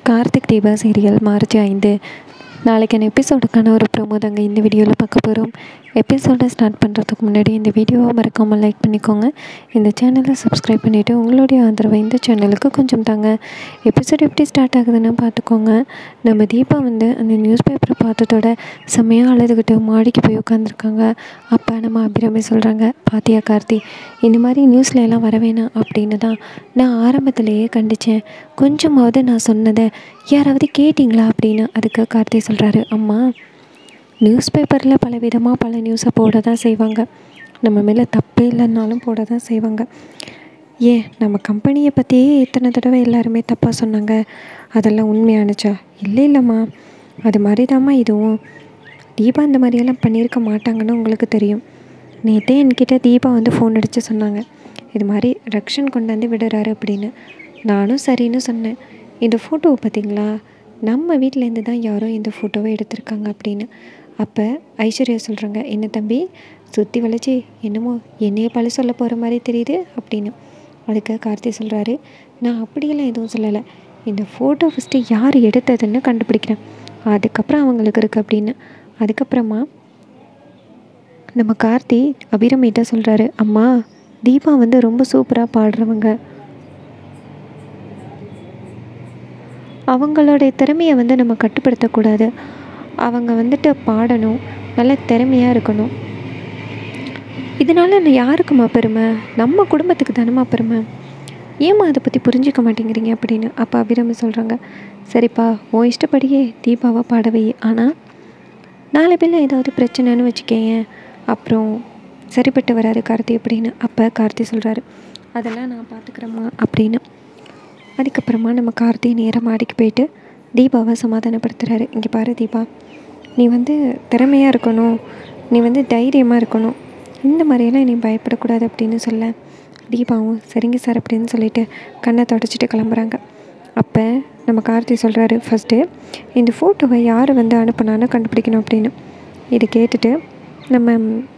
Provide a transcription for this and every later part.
Karthik Deepa serial March ஐந்து நாளைக்கான எபிசோடுக்கான ஒரு ப்ரோமோ தாங்க இந்த வீடியோவில் பார்க்க போகிறோம் எபிசோடை ஸ்டார்ட் பண்ணுறதுக்கு முன்னாடி இந்த வீடியோவை மறக்காமல் லைக் பண்ணிக்கோங்க இந்த சேனலை சப்ஸ்கிரைப் பண்ணிவிட்டு உங்களுடைய ஆதரவை இந்த சேனலுக்கு கொஞ்சம் தாங்க எபிசோட் எப்படி ஸ்டார்ட் ஆகுதுன்னு பார்த்துக்கோங்க நம்ம தீபா வந்து அந்த நியூஸ் பேப்பரை பார்த்ததோட செம்மையாக அழுதுகிட்டு மாடிக்கு போய் உட்காந்துருக்காங்க அப்போ நம்ம அபிராமி சொல்கிறாங்க பாத்தியா கார்த்தி இந்த மாதிரி நியூஸில் எல்லாம் வர வேணாம் அப்படின்னு தான் நான் ஆரம்பத்திலேயே கண்டித்தேன் கொஞ்சமாவது நான் சொன்னதை யாராவது கேட்டிங்களா அப்படின்னு அதுக்கு கார்த்தி சொல்கிறாரு அம்மா நியூஸ் பேப்பரில் பல விதமாக பல நியூஸை போட தான் செய்வாங்க நம்ம மேலே தப்பே இல்லைன்னாலும் போட தான் செய்வாங்க ஏன் நம்ம கம்பெனியை பற்றியே இத்தனை தடவை எல்லாருமே தப்பாக சொன்னாங்க அதெல்லாம் உண்மையானுச்சா இல்லை இல்லைம்மா அது மாதிரி தாம்மா இதுவும் தீபா இந்த மாதிரியெல்லாம் பண்ணியிருக்க மாட்டாங்கன்னு உங்களுக்கு தெரியும் நேற்றே என்கிட்ட தீபா வந்து ஃபோன் அடித்து சொன்னாங்க இது மாதிரி ரக்ஷன் கொண்டு வந்து விடுறாரு அப்படின்னு நானும் சரின்னு சொன்னேன் இந்த ஃபோட்டோவை பார்த்தீங்களா நம்ம வீட்டிலேருந்து தான் யாரோ இந்த ஃபோட்டோவை எடுத்திருக்காங்க அப்படின்னு அப்போ ஐஸ்வர்யா சொல்கிறாங்க என்ன தம்பி சுற்றி வளைச்சி என்னமோ என்னையே பழி சொல்ல போகிற மாதிரி தெரியுது அப்படின்னு அதுக்கு கார்த்தி சொல்கிறாரு நான் அப்படியெல்லாம் எதுவும் சொல்லலை இந்த ஃபோட்டோ ஃபஸ்ட்டு யார் எடுத்ததுன்னு கண்டுபிடிக்கிறேன் அதுக்கப்புறம் அவங்களுக்கு இருக்குது அப்படின்னு அதுக்கப்புறமா நம்ம கார்த்தி அபிரமிட்ட சொல்கிறாரு அம்மா தீபா வந்து ரொம்ப சூப்பராக பாடுறவங்க அவங்களுடைய திறமையை வந்து நம்ம கட்டுப்படுத்தக்கூடாது அவங்க வந்துட்டு பாடணும் நல்ல திறமையாக இருக்கணும் இதனால நான் யாருக்குமா பெருமை நம்ம குடும்பத்துக்கு தானம்மா பெருமை ஏம்மா அதை பற்றி புரிஞ்சிக்க மாட்டேங்கிறீங்க அப்படின்னு அப்போ அபிராமி சொல்கிறாங்க சரிப்பா உன் இஷ்டப்படியே தீபாவை பாடவை ஆனால் நாலு பேரில் ஏதாவது பிரச்சனைன்னு வச்சுக்கேன் அப்புறம் சரிப்பட்டு வராது கார்த்தி அப்படின்னு அப்போ கார்த்தி சொல்கிறாரு அதெல்லாம் நான் பார்த்துக்கிறேம்மா அப்படின்னு அதுக்கப்புறமா நம்ம கார்த்தி நேராக மாடிக்கு போயிட்டு தீபாவை சமாதானப்படுத்துகிறாரு இங்கே பாரு தீபா நீ வந்து திறமையாக இருக்கணும் நீ வந்து தைரியமாக இருக்கணும் இந்த மாதிரியெல்லாம் நீ பயப்படக்கூடாது அப்படின்னு சொல்ல தீபாவும் சரிங்க சார் அப்படின்னு சொல்லிட்டு கண்ணை தொடச்சிட்டு கிளம்புறாங்க அப்போ நம்ம கார்த்தி சொல்கிறாரு ஃபஸ்ட்டு இந்த ஃபோட்டோவை யார் வந்து அனுப்புனான்னு கண்டுபிடிக்கணும் அப்படின்னு இதை கேட்டுட்டு நம்ம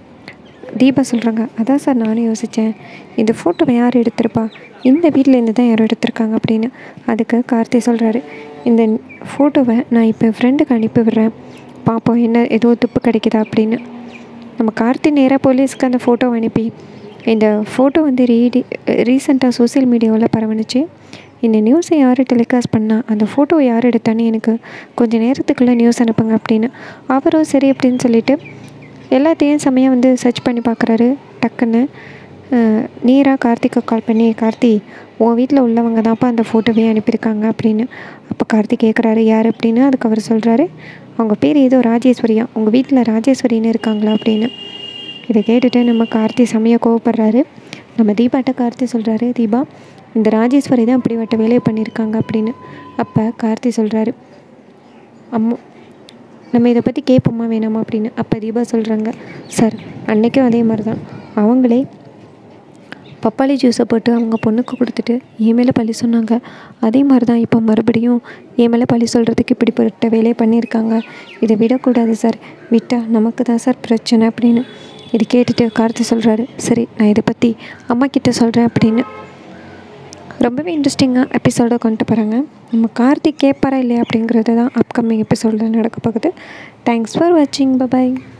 தீபா சொல்கிறாங்க அதான் சார் நானும் யோசித்தேன் இந்த ஃபோட்டோவை யார் எடுத்திருப்பா இந்த வீட்டிலேருந்து தான் யாரோ எடுத்திருக்காங்க அப்படின்னு அதுக்கு கார்த்தி சொல்கிறாரு இந்த ஃபோட்டோவை நான் இப்போ என் ஃப்ரெண்டுக்கு அனுப்பி விடுறேன் பார்ப்போம் என்ன ஏதோ துப்பு கிடைக்குதா அப்படின்னு நம்ம கார்த்தி நேராக போலீஸ்க்கு அந்த ஃபோட்டோவை அனுப்பி இந்த ஃபோட்டோ வந்து ரீடி ரீசெண்டாக சோசியல் மீடியாவில் பரவணுச்சு இந்த நியூஸை யார் டெலிகாஸ்ட் பண்ணால் அந்த ஃபோட்டோவை யார் எடுத்தான்னு எனக்கு கொஞ்சம் நேரத்துக்குள்ளே நியூஸ் அனுப்புங்க அப்படின்னு அவரும் சரி அப்படின்னு சொல்லிட்டு எல்லாத்தையும் செம்மையாக வந்து சர்ச் பண்ணி பார்க்குறாரு டக்குன்னு நேராக கார்த்திக்கு கால் பண்ணி கார்த்தி உன் வீட்டில் உள்ளவங்க தான்ப்பா அந்த ஃபோட்டோவே அனுப்பியிருக்காங்க அப்படின்னு அப்போ கார்த்தி கேட்குறாரு யார் அப்படின்னு அதுக்கு அவர் சொல்கிறாரு அவங்க பேர் ஏதோ ராஜேஸ்வரியா உங்கள் வீட்டில் ராஜேஸ்வரின்னு இருக்காங்களா அப்படின்னு இதை கேட்டுட்டு நம்ம கார்த்தி செம்மையாக கோவப்படுறாரு நம்ம தீபாட்ட கார்த்தி சொல்கிறாரு தீபா இந்த ராஜேஸ்வரி தான் இப்படிப்பட்ட வேலையை பண்ணியிருக்காங்க அப்படின்னு அப்போ கார்த்தி சொல்கிறாரு அம்மா நம்ம இதை பற்றி கேட்போமா வேணாமா அப்படின்னு அப்போ தீபா சொல்கிறாங்க சார் அன்றைக்கும் அதே மாதிரி தான் அவங்களே பப்பாளி ஜூஸை போட்டு அவங்க பொண்ணுக்கு கொடுத்துட்டு என் மேலே பழி சொன்னாங்க அதே மாதிரி தான் இப்போ மறுபடியும் என் மேலே பழி சொல்கிறதுக்கு இப்படிப்பட்ட வேலையை பண்ணியிருக்காங்க இதை விடக்கூடாது சார் விட்டால் நமக்கு தான் சார் பிரச்சனை அப்படின்னு இது கேட்டுட்டு கார்த்தி சொல்கிறாரு சரி நான் இதை பற்றி அம்மா கிட்ட சொல்கிறேன் அப்படின்னு ரொம்பவே இன்ட்ரெஸ்டிங்காக எபிசோடை கொண்டு போகிறாங்க நம்ம கார்த்திக் கேட்பாரா இல்லையா அப்படிங்கிறது தான் அப்கமிங் எபிசோடில் நடக்க போகுது தேங்க்ஸ் ஃபார் வாட்சிங் பபாய்